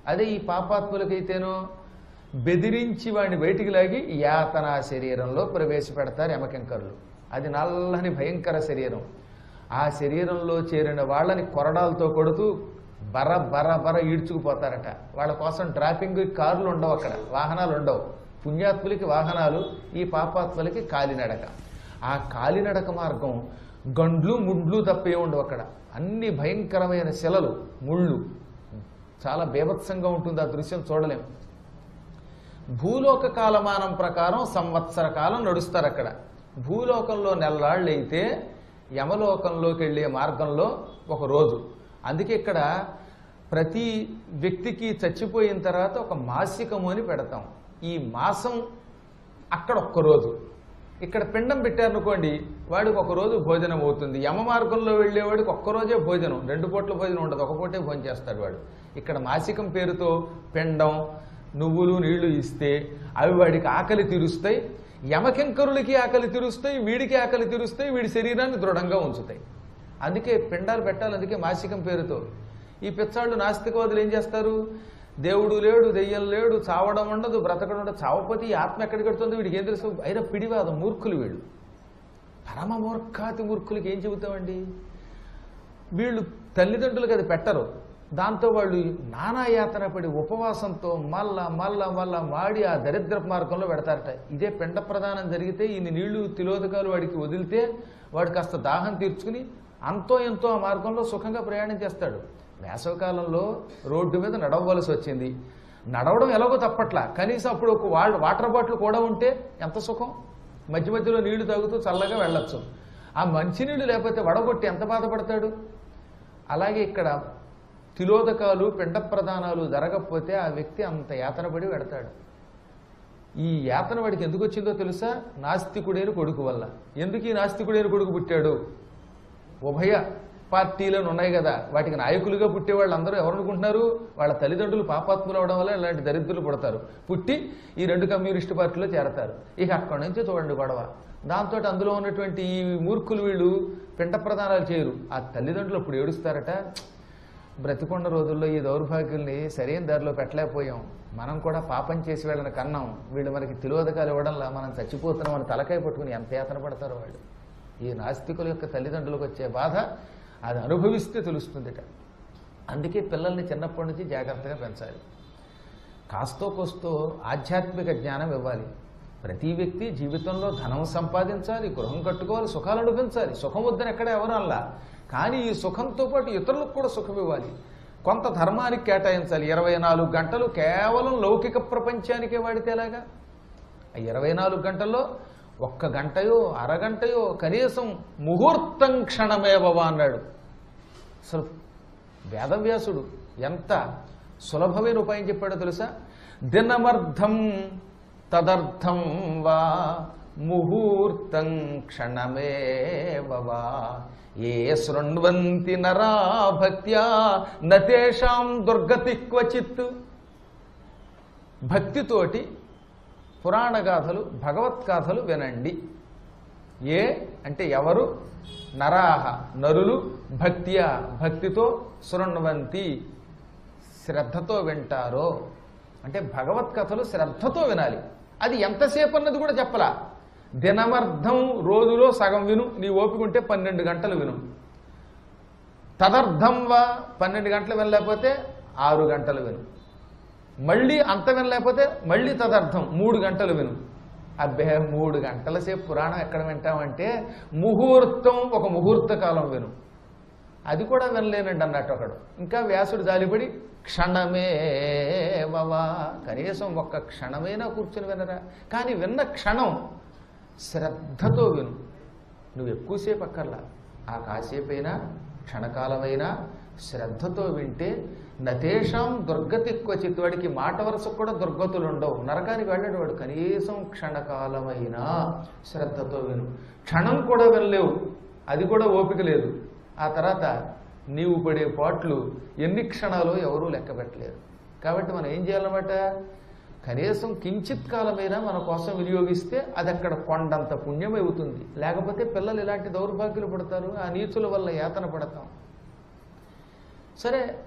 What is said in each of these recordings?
అదే ఈ పాపాత్ములకైతేనో బెదిరించి వాడిని బయటికి లాగి యాతనా శరీరంలో ప్రవేశపెడతారు యమకింకరులు అది నల్లని భయంకర శరీరం ఆ శరీరంలో చేరిన వాళ్ళని కొరడాలతో కొడుతూ బర బర బర ఈడ్చుకుపోతారట వాళ్ళ కోసం డ్రాపింగ్ కార్లు ఉండవు అక్కడ వాహనాలు ఉండవు పుణ్యాత్ములకి వాహనాలు ఈ పాపాత్ములకి కాలినడక ఆ కాలినడక మార్గం గండ్లు ముండ్లు తప్పే ఉండవు అక్కడ అన్ని భయంకరమైన శిలలు ముళ్ళు చాలా బీభత్సంగా ఉంటుంది ఆ దృశ్యం చూడలేం భూలోక కాలమానం ప్రకారం సంవత్సర కాలం నడుస్తారు అక్కడ భూలోకంలో నెలలాళ్ళు అయితే యమలోకంలోకి వెళ్ళే మార్గంలో ఒక రోజు అందుకే ఇక్కడ ప్రతి వ్యక్తికి చచ్చిపోయిన తర్వాత ఒక మాసికము అని పెడతాం ఈ మాసం అక్కడ ఒక్క రోజు ఇక్కడ పిండం పెట్టారనుకోండి వాడికి ఒక రోజు భోజనం అవుతుంది యమ మార్గంలో వెళ్ళేవాడికి ఒక్క రోజే భోజనం రెండు పూట్ల భోజనం ఉండదు ఒక పూటే భోజనం చేస్తాడు వాడు ఇక్కడ మాసికం పేరుతో పిండం నువ్వులు నీళ్లు ఇస్తే అవి వాడికి ఆకలి తీరుస్తాయి యమకింకరులకి ఆకలి తీరుస్తాయి వీడికి ఆకలి తీరుస్తాయి వీడి శరీరాన్ని దృఢంగా ఉంచుతాయి అందుకే పిండాలు పెట్టాలి అందుకే మాసికం పేరుతో ఈ పిచ్చాళ్ళు నాస్తికవాదులు ఏం చేస్తారు దేవుడు లేడు దెయ్యం లేడు చావడం ఉండదు బ్రతకడం ఉండదు చావపోతే ఈ ఆత్మ ఎక్కడికి వెడుతుంది వీడికి ఏం తెలుసు అయినా పిడివాదం మూర్ఖులు వీళ్ళు పరమ మూర్ఖాతి మూర్ఖులకి ఏం చెబుతామండి వీళ్ళు తల్లిదండ్రులకు అది పెట్టరు దాంతో వాళ్ళు నానా యాతన పడి ఉపవాసంతో మళ్ళా మళ్ళా మళ్ళా మాడి ఆ దరిద్ర మార్గంలో పెడతారట ఇదే పిండ ప్రదానం జరిగితే ఇన్ని నీళ్లు తిలోదకాలు వాడికి వదిలితే వాడు కాస్త దాహం తీర్చుకుని అంతో ఎంతో ఆ మార్గంలో సుఖంగా ప్రయాణం చేస్తాడు వేసవకాలంలో రోడ్డు మీద నడవవలసి వచ్చింది నడవడం ఎలాగో తప్పట్లా కనీసం అప్పుడు ఒక వా వాటర్ బాటిల్ కూడా ఉంటే ఎంత సుఖం మధ్య మధ్యలో నీళ్లు తాగుతూ చల్లగా వెళ్ళొచ్చు ఆ మంచినీళ్ళు లేకపోతే వడగొట్టి ఎంత బాధపడతాడు అలాగే ఇక్కడ తిలోదకాలు పిండ ప్రదానాలు జరగకపోతే ఆ వ్యక్తి అంత యాతన పడి పెడతాడు ఈ యాతన వాడికి ఎందుకు వచ్చిందో తెలుసా నాస్తికుడైన కొడుకు వల్ల ఎందుకు ఈ నాస్తికుడైన కొడుకు పుట్టాడు ఉభయ పార్టీలను ఉన్నాయి కదా వాటికి నాయకులుగా పుట్టే వాళ్ళందరూ ఎవరు అనుకుంటున్నారు వాళ్ళ తల్లిదండ్రులు పాపాత్ములు అవడం వల్ల ఇలాంటి దరిద్రులు పుడతారు పుట్టి ఈ రెండు కమ్యూనిస్టు పార్టీలో చేరతారు ఇక అక్కడి నుంచి చూడండి గొడవ దాంతో అందులో ఉన్నటువంటి ఈ మూర్ఖులు వీళ్ళు పిండ ప్రదానాలు చేయరు ఆ తల్లిదండ్రులు అప్పుడు ఏడుస్తారట బ్రతికొండ రోజుల్లో ఈ దౌర్భాగ్యుల్ని సరైన దారిలో పెట్టలేకపోయాం మనం కూడా పాపం చేసి వీళ్ళని కన్నాం వీళ్ళు మనకి తిలోదకాలు ఇవ్వడంలా మనం చచ్చిపోతున్నాం అని తలకాయ పట్టుకుని ఎంత యాతన పడతారో వాళ్ళు ఈ నాస్తికుల యొక్క తల్లిదండ్రులకు వచ్చే బాధ అది అనుభవిస్తే తెలుస్తుందిట అందుకే పిల్లల్ని చిన్నప్పటి నుంచి జాగ్రత్తగా పెంచాలి కాస్తో కోస్తో ఆధ్యాత్మిక జ్ఞానం ఇవ్వాలి ప్రతి వ్యక్తి జీవితంలో ధనం సంపాదించాలి గృహం కట్టుకోవాలి సుఖాలు అనుభవించాలి సుఖం వద్దని ఎక్కడ ఎవరు అల్లా కానీ ఈ సుఖంతో పాటు ఇతరులకు కూడా సుఖం ఇవ్వాలి కొంత ధర్మానికి కేటాయించాలి ఇరవై నాలుగు గంటలు కేవలం లౌకిక ప్రపంచానికే వాడితే ఎలాగా ఆ ఇరవై నాలుగు గంటల్లో ఒక్క గంటయో అరగంటయో కనీసం ముహూర్తం క్షణమేవవా అన్నాడు అసలు వేదవ్యాసుడు ఎంత సులభమైన ఉపాయం చెప్పాడో తెలుసా దినమర్థం తదర్థం వా ముహూర్తం క్షణమేవవా ఏ శృణ్వంతి నరా భక్త్యా నతేషాం దుర్గతి క్వచిత్ భక్తితోటి పురాణ గాథలు భగవత్గాథలు వినండి ఏ అంటే ఎవరు నరాహ నరులు భక్త్యా భక్తితో శృణ్వంతి శ్రద్ధతో వింటారో అంటే భగవత్ కథలు శ్రద్ధతో వినాలి అది ఎంతసేపు అన్నది కూడా చెప్పలా దినమర్థం రోజులో సగం విను నీ ఓపిక ఉంటే పన్నెండు గంటలు విను తదర్థం వా పన్నెండు గంటలు వినలేకపోతే ఆరు గంటలు విను మళ్ళీ అంత వినలేకపోతే మళ్ళీ తదర్థం మూడు గంటలు విను అబ్బే మూడు గంటల సేపు పురాణం ఎక్కడ వింటామంటే ముహూర్తం ఒక ముహూర్త కాలం విను అది కూడా వినలేనండి అన్నట్టు ఒకడు ఇంకా వ్యాసుడు జాలిపడి క్షణమే వవా కనీసం ఒక్క క్షణమైనా కూర్చుని వినరా కానీ విన్న క్షణం శ్రద్ధతో విను నువ్వు ఎక్కువసేపు అక్కర్లా ఆ కాసేపైనా క్షణకాలమైనా శ్రద్ధతో వింటే నతేషాం దుర్గతి క్వచిత్ వాడికి మాట వరుసకు కూడా దుర్గతులు ఉండవు నరకానికి వెళ్ళాడు వాడు కనీసం క్షణకాలమైనా శ్రద్ధతో విను క్షణం కూడా వినలేవు అది కూడా ఓపిక లేదు ఆ తర్వాత నీవు పడే పాట్లు ఎన్ని క్షణాలు ఎవరూ లెక్క పెట్టలేరు కాబట్టి మనం ఏం చేయాలన్నమాట కనీసం కించిత్ కాలమైనా మన కోసం వినియోగిస్తే అది అక్కడ కొండంత పుణ్యం అవుతుంది లేకపోతే పిల్లలు ఇలాంటి దౌర్భాగ్యులు పడతారు ఆ నీచుల వల్ల యాతన పడతాం సరే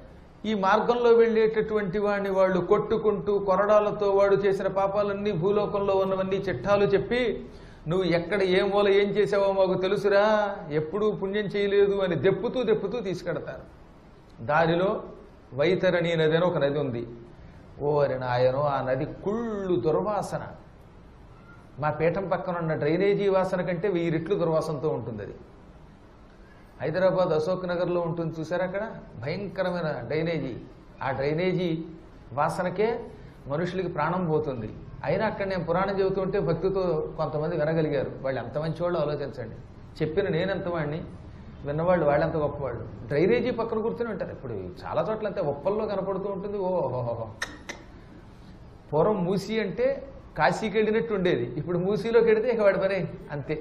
ఈ మార్గంలో వెళ్ళేటటువంటి వాడిని వాళ్ళు కొట్టుకుంటూ కొరడాలతో వాడు చేసిన పాపాలన్నీ భూలోకంలో ఉన్నవన్నీ చిట్టాలు చెప్పి నువ్వు ఎక్కడ ఏ మూల ఏం చేసావో మాకు తెలుసురా ఎప్పుడూ పుణ్యం చేయలేదు అని దెప్పుతూ దెప్పుతూ తీసుకెడతారు దారిలో వైతరణి నది అని ఒక నది ఉంది ఓరి నాయనో ఆ నది కుళ్ళు దుర్వాసన మా పీఠం పక్కన ఉన్న డ్రైనేజీ వాసన కంటే వెయ్యి రెట్లు దుర్వాసనతో ఉంటుంది అది హైదరాబాద్ అశోక్ నగర్లో ఉంటుంది చూసారా అక్కడ భయంకరమైన డ్రైనేజీ ఆ డ్రైనేజీ వాసనకే మనుషులకి ప్రాణం పోతుంది అయినా అక్కడ నేను పురాణం చెబుతుంటే భక్తితో కొంతమంది వినగలిగారు వాళ్ళు ఎంత మంచివాళ్ళు ఆలోచించండి చెప్పిన నేనెంత వాడిని విన్నవాళ్ళు వాళ్ళెంత గొప్పవాళ్ళు డ్రైనేజీ పక్కన కూర్చొని ఉంటారు ఇప్పుడు చాలా చోట్ల అంతే ఒప్పల్లో కనపడుతూ ఉంటుంది ఓహోహోహో పూర్వం మూసి అంటే కాశీకి వెళ్ళినట్టు ఉండేది ఇప్పుడు మూసీలోకి వెడితే ఇక వాడి పనే అంతే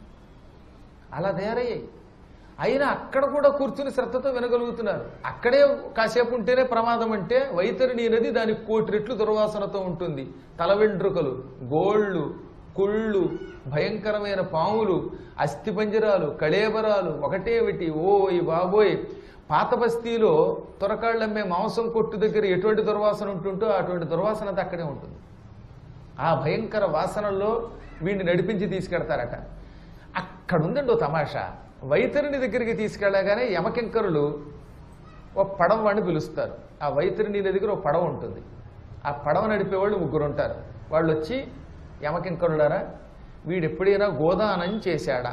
అలా తయారయ్యాయి అయినా అక్కడ కూడా కూర్చుని శ్రద్ధతో వినగలుగుతున్నారు అక్కడే కాసేపు ఉంటేనే ప్రమాదం అంటే వైతరిణి నది దానికి కోటి రెట్లు దుర్వాసనతో ఉంటుంది తల వెంట్రుకలు గోళ్ళు కుళ్ళు భయంకరమైన పాములు అస్థిపంజరాలు కళేబరాలు ఒకటేమిటి ఓయ్ బాబోయ్ పాత బస్తీలో తొరకాళ్ళమ్మే మాంసం కొట్టు దగ్గర ఎటువంటి దుర్వాసన ఉంటుంటో అటువంటి దుర్వాసన అంతా అక్కడే ఉంటుంది ఆ భయంకర వాసనల్లో వీడిని నడిపించి తీసుకెడతారట అక్కడ ఉందండి ఓ తమాషా వైతరిని దగ్గరికి తీసుకెళ్ళగానే యమకింకరులు ఓ పడవ వాడిని పిలుస్తారు ఆ వైతరిని దగ్గర ఓ పడవ ఉంటుంది ఆ పడవ నడిపేవాళ్ళు ముగ్గురు ఉంటారు వాళ్ళు వచ్చి యమకింకరులారా వీడు ఎప్పుడైనా గోదానం చేశాడా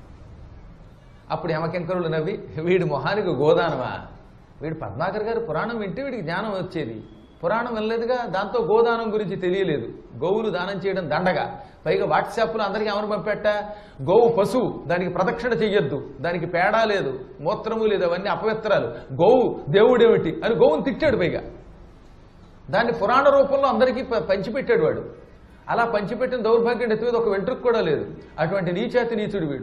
అప్పుడు యమకింకరులు నవ్వి వీడి మొహానికి గోదానమా వీడు పద్మాకర్ గారు పురాణం వింటే వీడికి జ్ఞానం వచ్చేది పురాణం వెళ్ళలేదుగా దాంతో గోదానం గురించి తెలియలేదు గోవులు దానం చేయడం దండగా పైగా వాట్సాప్లో అందరికీ ఎవరు పంపెట్ట గోవు పశువు దానికి ప్రదక్షిణ చెయ్యొద్దు దానికి పేడా లేదు మూత్రము లేదు అవన్నీ అపవిత్రాలు గోవు దేవుడేమిటి అని గోవుని తిట్టాడు పైగా దాన్ని పురాణ రూపంలో అందరికీ ప- పంచిపెట్టాడు వాడు అలా పంచిపెట్టిన దౌర్భాగ్యం ఎత్తి మీద ఒక వెంట్రుకు కూడా లేదు అటువంటి నీచాతి నీచుడు వీడు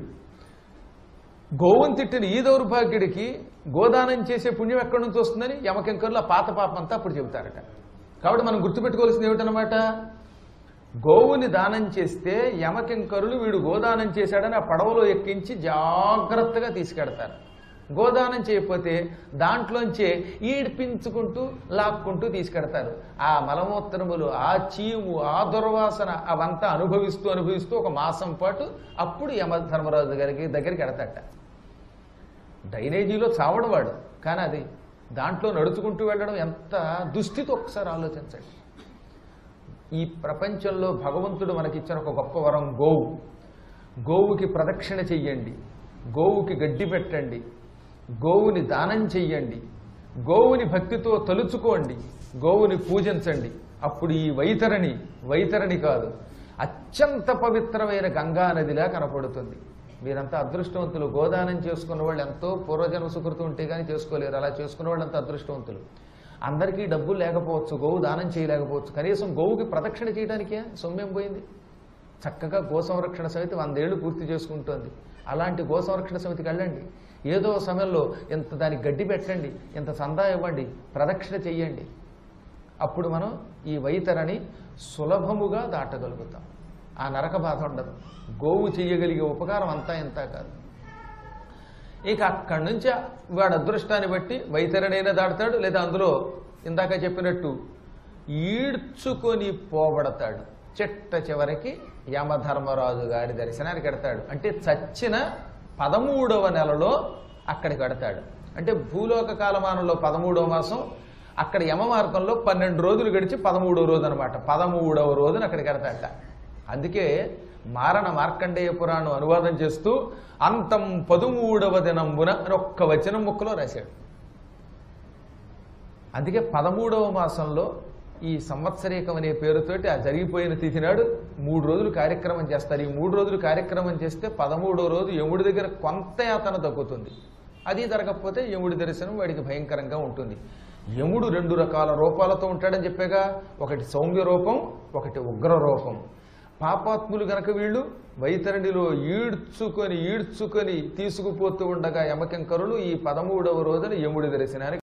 గోవుని తిట్టిన ఈ దౌర్భాగ్యుడికి గోదానం చేసే పుణ్యం ఎక్కడి నుంచి వస్తుందని యమకింకర్లు ఆ పాత పాపం అంతా అప్పుడు చెబుతారట కాబట్టి మనం గుర్తుపెట్టుకోవాల్సింది ఏమిటనమాట గోవుని దానం చేస్తే యమకింకరులు వీడు గోదానం చేశాడని ఆ పడవలో ఎక్కించి జాగ్రత్తగా తీసుకెడతారు గోదానం చేయకపోతే దాంట్లోంచే ఈడ్పించుకుంటూ లాక్కుంటూ తీసుకెడతారు ఆ మలమూత్రములు ఆ చీము ఆ దుర్వాసన అవంతా అనుభవిస్తూ అనుభవిస్తూ ఒక మాసం పాటు అప్పుడు యమ ధర్మరాజు గారికి దగ్గరికి ఎడతట డ్రైనేజీలో చావడవాడు కానీ అది దాంట్లో నడుచుకుంటూ వెళ్ళడం ఎంత దుస్థితి ఒకసారి ఆలోచించండి ఈ ప్రపంచంలో భగవంతుడు మనకిచ్చిన ఒక గొప్ప వరం గోవు గోవుకి ప్రదక్షిణ చెయ్యండి గోవుకి గడ్డి పెట్టండి గోవుని దానం చెయ్యండి గోవుని భక్తితో తలుచుకోండి గోవుని పూజించండి అప్పుడు ఈ వైతరణి వైతరణి కాదు అత్యంత పవిత్రమైన గంగా నదిలా కనపడుతుంది మీరంతా అదృష్టవంతులు గోదానం చేసుకున్న వాళ్ళు ఎంతో పూర్వజన్మ సుకృతం ఉంటే కానీ చేసుకోలేరు అలా చేసుకున్న వాళ్ళు అంత అదృష్టవంతులు అందరికీ డబ్బులు లేకపోవచ్చు గోవు దానం చేయలేకపోవచ్చు కనీసం గోవుకి ప్రదక్షిణ చేయడానికే సొమ్మేం పోయింది చక్కగా గో సంరక్షణ సమితి వందేళ్లు పూర్తి చేసుకుంటోంది అలాంటి గో సంరక్షణ సమితికి వెళ్ళండి ఏదో సమయంలో ఇంత దానికి గడ్డి పెట్టండి ఇంత సందా ఇవ్వండి ప్రదక్షిణ చెయ్యండి అప్పుడు మనం ఈ వైతరని సులభముగా దాటగలుగుతాం ఆ నరక బాధ ఉండదు గోవు చెయ్యగలిగే ఉపకారం అంతా ఇంత కాదు ఇక అక్కడి నుంచి వాడు అదృష్టాన్ని బట్టి వైతరణైనా దాడతాడు లేదా అందులో ఇందాక చెప్పినట్టు ఈడ్చుకొని పోబడతాడు చిట్ట చివరికి యమధర్మరాజు గారి దర్శనానికి ఎడతాడు అంటే చచ్చిన పదమూడవ నెలలో అక్కడికి వెడతాడు అంటే భూలోక కాలమానంలో పదమూడవ మాసం అక్కడ యమ మార్గంలో పన్నెండు రోజులు గడిచి పదమూడవ రోజు అనమాట పదమూడవ రోజున అక్కడికి వెడతాడట అందుకే మారణ మార్కండేయ పురాణం అనువాదం చేస్తూ అంతం పదమూడవ దినంబున అని ఒక్క వచనం ముక్కలో రాశాడు అందుకే పదమూడవ మాసంలో ఈ సంవత్సరీకం అనే పేరుతోటి ఆ జరిగిపోయిన తిథి నాడు మూడు రోజులు కార్యక్రమం చేస్తారు ఈ మూడు రోజులు కార్యక్రమం చేస్తే పదమూడో రోజు యముడి దగ్గర కొంత యాతన తగ్గుతుంది అది జరగకపోతే యముడి దర్శనం వాడికి భయంకరంగా ఉంటుంది యముడు రెండు రకాల రూపాలతో ఉంటాడని చెప్పేగా ఒకటి సౌమ్య రూపం ఒకటి ఉగ్ర రూపం పాపాత్ములు గనక వీళ్ళు వైతరణిలో ఈడ్చుకొని ఈడ్చుకొని తీసుకుపోతూ ఉండగా యమకింకరులు ఈ పదమూడవ రోజున యముడి దర్శనానికి